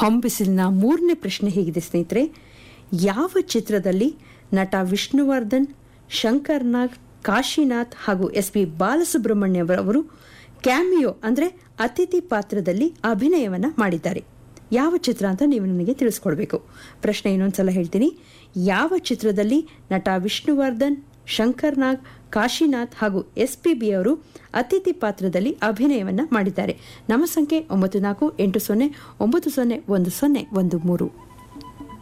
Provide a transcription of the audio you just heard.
ಹೊಂಬಿಸಿಲಿನ ಮೂರನೇ ಪ್ರಶ್ನೆ ಹೀಗಿದೆ ಸ್ನೇಹಿತರೆ ಯಾವ ಚಿತ್ರದಲ್ಲಿ ನಟ ವಿಷ್ಣುವರ್ಧನ್ ಶಂಕರ್ ನಾಗ್ ಕಾಶಿನಾಥ್ ಹಾಗೂ ಎಸ್ ಪಿ ಬಾಲಸುಬ್ರಹ್ಮಣ್ಯ ಅವರು ಕ್ಯಾಮಿಯೋ ಅಂದರೆ ಅತಿಥಿ ಪಾತ್ರದಲ್ಲಿ ಅಭಿನಯವನ್ನ ಮಾಡಿದ್ದಾರೆ ಯಾವ ಚಿತ್ರ ಅಂತ ನೀವು ನನಗೆ ತಿಳಿಸ್ಕೊಡ್ಬೇಕು ಪ್ರಶ್ನೆ ಇನ್ನೊಂದ್ಸಲ ಹೇಳ್ತೀನಿ ಯಾವ ಚಿತ್ರದಲ್ಲಿ ನಟ ವಿಷ್ಣುವರ್ಧನ್ ಶಂಕರ್ ನಾಗ್ ಕಾಶಿನಾಥ್ ಹಾಗೂ ಎಸ್ ಪಿ ಬಿ ಅವರು ಅತಿಥಿ ಪಾತ್ರದಲ್ಲಿ ಅಭಿನಯವನ್ನ ಮಾಡಿದ್ದಾರೆ ನಮ್ಮ ಸಂಖ್ಯೆ ಒಂಬತ್ತು ನಾಲ್ಕು ಎಂಟು ಸೊನ್ನೆ ಒಂಬತ್ತು ಸೊನ್ನೆ ಒಂದು ಸೊನ್ನೆ ಒಂದು ಮೂರು